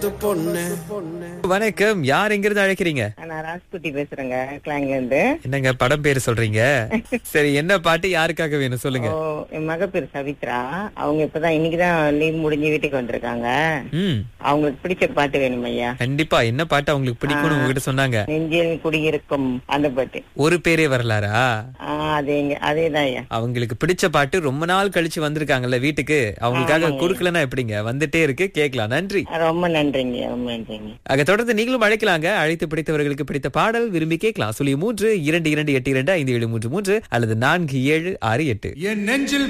வணக்கம் யார் எங்கிருந்து அழைக்கிறீங்க நான் ராஜ்குட்டி பேசுறேங்க கிளாங்ல இருந்து என்னங்க படம் பேரு சொல்றீங்க சரி என்ன பாட்டு யாருக்காக வேணும் சொல்லுங்க ஓ என் மக பேர் சவித்ரா அவங்க இப்பதான் இன்னைக்குதான் லீவ் முடிஞ்சு வீட்டுக்கு வந்திருக்காங்க ம் அவங்களுக்கு பிடிச்ச பாட்டு வேணும் ஐயா கண்டிப்பா என்ன பாட்டு அவங்களுக்கு பிடிக்கும்னு உங்ககிட்ட சொன்னாங்க நெஞ்சில் குடியிருக்கும் அந்த பாட்டு ஒரு பேரே வரலாரா ஆ அது எங்க அதேதான் ஐயா அவங்களுக்கு பிடிச்ச பாட்டு ரொம்ப நாள் கழிச்சு வந்திருக்காங்கல்ல வீட்டுக்கு அவங்களுக்காக குடுக்கலன்னா எப்படிங்க வந்துட்டே இருக்கு கேட்கலாம் நன்றி ரொம்ப நன்றிங்க ரொம்ப நன்றிங்க ஆக தொடர்ந்து நீங்களும் அழைக்கலாங்க அழைத்து பிடித்தவர்களுக்கு பிடித்த பாடல் விரும்பி கேட்கலாம் சொல்லி மூன்று இரண்டு இரண்டு எட்டு இரண்டு ஐந்து ஏழு மூன்று மூன்று அல்லது நான்கு ஏழு ஆறு எட்டு என் நெஞ்சில்